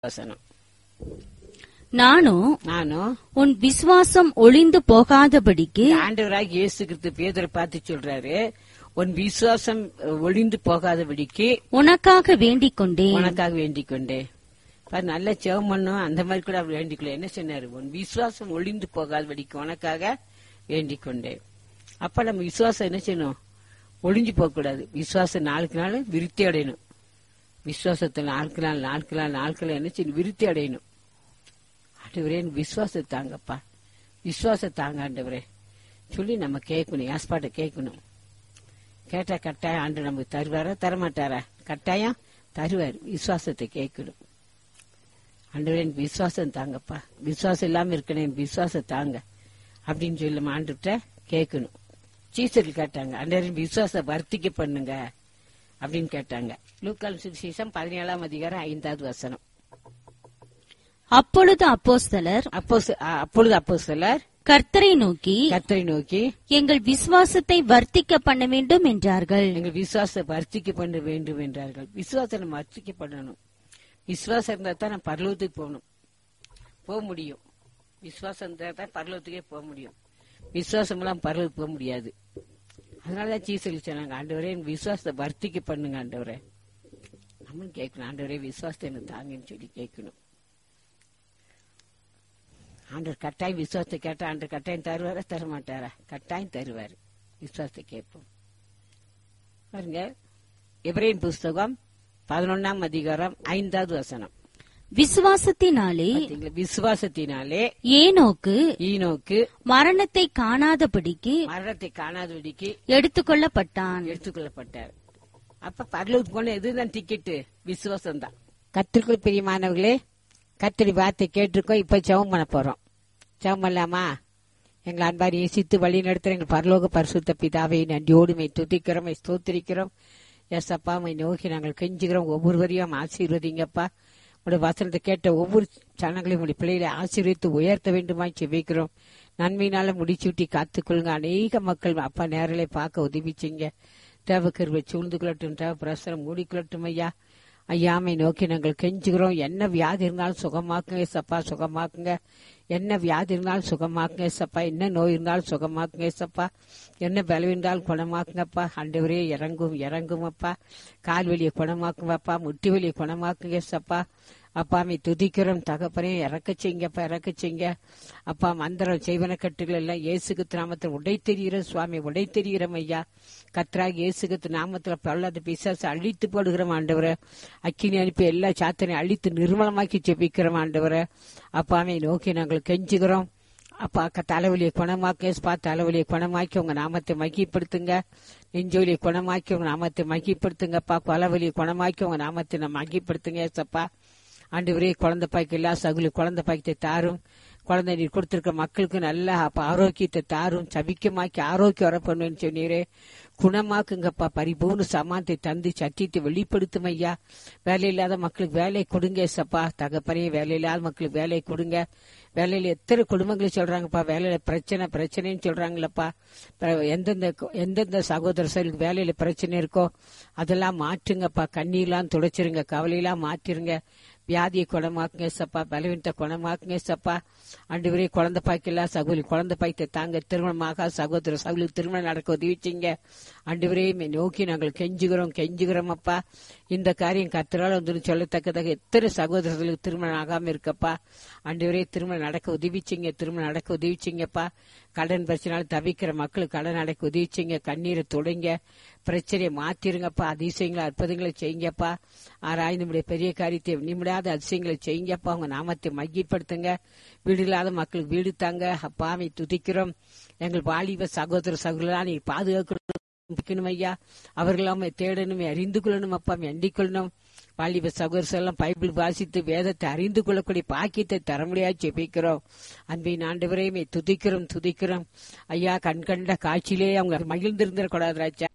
வசனம் நானும் நானும் உன் விசுவாசம் ஒளிந்து போகாதபடிக்கு ஆண்டவராக இயேசு கிறிஸ்து பேதரை பார்த்து சொல்றாரு உன் விசுவாசம் ஒளிந்து போகாதபடிக்கு உனக்காக வேண்டிக் கொண்டேன் உனக்காக வேண்டிக் கொண்டேன் பாரு, நல்ல ஜெபம் பண்ணும் அந்த மாதிரி கூட அவர் வேண்டிக்கல என்ன சொன்னாரு உன் விசுவாசம் ஒளிந்து போகாதபடிக்கு உனக்காக வேண்டிக் கொண்டேன் அப்ப நம்ம விசுவாசம் என்ன செய்யணும் ஒளிஞ்சு போக கூடாது விசுவாசம் நாளுக்கு நாள் விருத்தி அடையணும் விசுவாசத்தை நாளுக்கு நாள் நாளுக்கு நாள் நாளுக்கு நாள் என்ன செய்யணும் விருத்தி அடையணும் ஆண்டவரே எனக்கு விசுவாசத்தை தாங்கப்பா விசுவாசத்தை தாங்க ஆண்டவரே சொல்லி நம்ம கேட்கணும் யாஸ்பாட்டை கேட்கணும் கேட்டா கட்டாயம் ஆண்டு நமக்கு தருவாரா தரமாட்டாரா கட்டாயம் தருவார் விசுவாசத்தை கேட்கணும் ஆண்டவரே எனக்கு விசுவாசம் தாங்கப்பா விசுவாசம் இல்லாம இருக்கணும் எனக்கு விசுவாசம் தாங்க அப்படின்னு சொல்லி நம்ம ஆண்டுகிட்ட கேட்கணும் சீசர்கள் கேட்டாங்க ஆண்டவரின் விசுவாச வர்த்திக்க பண்ணுங்க அப்படின்னு கேட்டாங்க லூக்கால் சுவிசேஷம் பதினேழாம் அதிகாரம் ஐந்தாவது வசனம் அப்பொழுது அப்போஸ்தலர் அப்போ அப்பொழுது அப்போ சிலர் கர்த்தரை நோக்கி கத்தரை நோக்கி எங்கள் விசுவாசத்தை வர்த்திக்க பண்ண வேண்டும் என்றார்கள் எங்கள் விசுவாச வர்த்திக்க பண்ண வேண்டும் என்றார்கள் விசுவாசம் நம்ம வர்த்திக்க பண்ணணும் விசுவாசம் இருந்தா தான் நம்ம பரலோகத்துக்கு போகணும் போக முடியும் விசுவாசம் இருந்தா தான் பரலோகத்துக்கே போக முடியும் விசுவாசம் எல்லாம் பரலோகத்துக்கு போக முடியாது அதனாலதான் சீசல் சொன்னாங்க ஆண்டவரே என் விசுவாசத்தை வர்த்திக்க பண்ணுங்க ஆண்டவரே நம்மளும் கேட்கணும் ஆண்டவரே விசுவாசத்தை எனக்கு தாங்கன்னு சொல்லி கேட்கணும் ஆண்டவர் கட்டாயம் விசுவாசத்தை கேட்டா ஆண்டவர் கட்டாயம் தருவாரா தர மாட்டாரா கட்டாயம் தருவாரு விசுவாசத்தை கேட்போம் பாருங்க எப்ரேன் புஸ்தகம் பதினொன்னாம் அதிகாரம் ஐந்தாவது வசனம் விசுவாசத்தினாலே பாத்தீங்களா? விசுவாசத்தினாலே ஏனோக்கு ஈனோக்கு மரணத்தை காணாதபடிக்கு மரணத்தை காணாதபடிக்கு எடுத்துக்கொள்ளப்பட்டான் எடுத்துக்கொள்ளப்பட்டார் அப்ப பரலோகத்துக்கு போன எதுதான் டிக்கெட்டு விசுவாசம் தான் கத்திற்குள் பிரியமானவர்களே கத்திரி வார்த்தை கேட்டிருக்கோம் இப்ப ஜெபம் பண்ண போறோம் ஜெபம் பண்ணலாமா எங்கள் அன்பார் இயேசித்து வழி நடத்துற எங்கள் பரலோக பரிசுத்த பிதாவை நன்றியோடு மை துதிக்கிறோம் மை ஸ்தோத்திரிக்கிறோம் எஸ் அப்பா மை நோக்கி நாங்கள் கெஞ்சுகிறோம் ஒவ்வொருவரையும் ஆசீர்வதிங்கப்பா உடைய வசனத்தை கேட்ட ஒவ்வொரு சனங்களையும் உடைய பிள்ளைகளை ஆசீர்வதித்து உயர்த்த வேண்டுமாய் செபிக்கிறோம் நன்மையினால முடிச்சூட்டி காத்துக்கொள்ளுங்க அநேக மக்கள் அப்பா நேரலை பார்க்க உதவிச்சிங்க தேவக்கருவை சூழ்ந்து கொள்ளட்டும் தேவ பிரசரம் மூடிக்கொள்ளட்டும் ஐயா ஐயாமை நோக்கி நாங்கள் கெஞ்சுகிறோம் என்ன வியாதி இருந்தாலும் சுகமாக்குங்க சப்பா சுகமாக்குங்க என்ன வியாதி இருந்தாலும் சுகமாக்குங்க சப்பா என்ன நோய் இருந்தாலும் சுகமாக்குங்க சப்பா என்ன பலவீனம் இருந்தாலும் குணமாக்குங்கப்பா ஆண்டவரே இறங்கும் இறங்கும் அப்பா கால் வலியை குணமாக்குங்கப்பா முட்டி வலியை குணமாக்குங்க சப்பா அப்பாமை துதிக்கிறோம் தகப்பனே இறக்க செய்யுங்கப்பா இறக்க செய்யுங்க அப்பா மந்திரம் செய்வன கட்டுகள் எல்லாம் இயேசுக்கு நாமத்தில் உடை தெரிகிற சுவாமி உடை தெரிகிறோம் ஐயா கத்ராக இயேசுக்கு நாமத்துல பொல்லாத பிசாசு அழித்து போடுகிறோம் ஆண்டவரை அக்கினி அனுப்பி எல்லா சாத்தனையும் அழித்து நிர்மலமாக்கி ஜெபிக்கிறோம் ஆண்டவரை அப்பாமை நோக்கி நாங்கள் கெஞ்சுகிறோம் அப்பா அக்கா தலைவலியை குணமாக்க ஸ்பா தலைவலியை குணமாக்கி உங்க நாமத்தை மகிப்படுத்துங்க நெஞ்சொலியை குணமாக்கி உங்க நாமத்தை மகிப்படுத்துங்கப்பா கொலவலியை குணமாக்கி உங்க நாமத்தை நம்ம மகிப்படுத்துங்க ஏசப்பா ஆண்டவரே குழந்தை பாய்க்கு எல்லா சகுலி குழந்தை பாய்க்கத்தை தாரும் குழந்தை நீர் கொடுத்திருக்க மக்களுக்கு நல்ல அப்ப ஆரோக்கியத்தை தாரும் சபிக்கமாக்கி ஆரோக்கியம் வர பண்ணுவேன்னு சொன்னீரே குணமாக்குங்கப்பா பரிபூர்ண சமானத்தை தந்து சத்தியத்தை வெளிப்படுத்தும் ஐயா வேலை இல்லாத மக்களுக்கு வேலை கொடுங்க சப்பா தகப்பனே வேலை இல்லாத மக்களுக்கு வேலை கொடுங்க வேலையில எத்தனை குடும்பங்கள் சொல்றாங்கப்பா வேலையில பிரச்சனை பிரச்சனைன்னு சொல்றாங்களப்பா பிற- எந்தெந்த எந்தெந்த சகோதர சர்களுக்கு வேலையில பிரச்சனை இருக்கோ அதெல்லாம் மாற்றுங்கப்பா கண்ணீர்லாம் துடைச்சிருங்க கவலையெல்லாம் மாற்றிருங்க வியாதியை குணமாக்குங்க சப்பா பலவீனத்தை குணமாக்குங்க சப்பா ஆண்டு குழந்தை பாய்க்கெல்லாம் சகோதரி குழந்தை பாய்த்தை தாங்க திருமணமாக சகோதர சகோதரி திருமணம் நடக்க உதவிச்சிங்க ஆண்டு நோக்கி நாங்கள் கெஞ்சுகிறோம் கெஞ்சுகிறோம் அப்பா இந்த காரியம் கத்திரால் வந்து சொல்லத்தக்கதாக எத்தனை சகோதரர்களுக்கு திருமணம் ஆகாம இருக்கப்பா ஆண்டு திருமணம் நடக்க உதவிச்சிங்க திருமணம் நடக்க உதவிச்சிங்கப்பா கடன் பிரச்சனால தவிக்கிற மக்களுக்கு கடன் நடக்க உதவிச்சிங்க கண்ணீரை தொடங்க பிரச்சனையை மாத்திருங்கப்பா அதிசயங்களை அற்புதங்களை செய்யுங்கப்பா ஆராய்ந்து நம்முடைய பெரிய காரியத்தை நிமிடாத அதிசயங்களை செய்யுங்கப்பா உங்க நாமத்தை மையப்படுத்துங்க வீடு இல்லாத மக்களுக்கு வீடு தாங்க அப்பாவை துதிக்கிறோம் எங்கள் வாலிப சகோதர சகோதரா நீ பாதுகாக்கணும் ஐயா அவர்களாம தேடணுமே அறிந்து கொள்ளணும் அப்பா எண்டிக் கொள்ளணும் வாலிப சகோதரர் எல்லாம் பைபிள் வாசித்து வேதத்தை அறிந்து கொள்ளக்கூடிய பாக்கியத்தை தர முடியாது ஜெபிக்கிறோம் அன்பின் ஆண்டவரையுமே துதிக்கிறோம் துதிக்கிறோம் ஐயா கண் கண்ட காட்சியிலே அவங்க மகிழ்ந்திருந்திடக்கூடாது ராஜா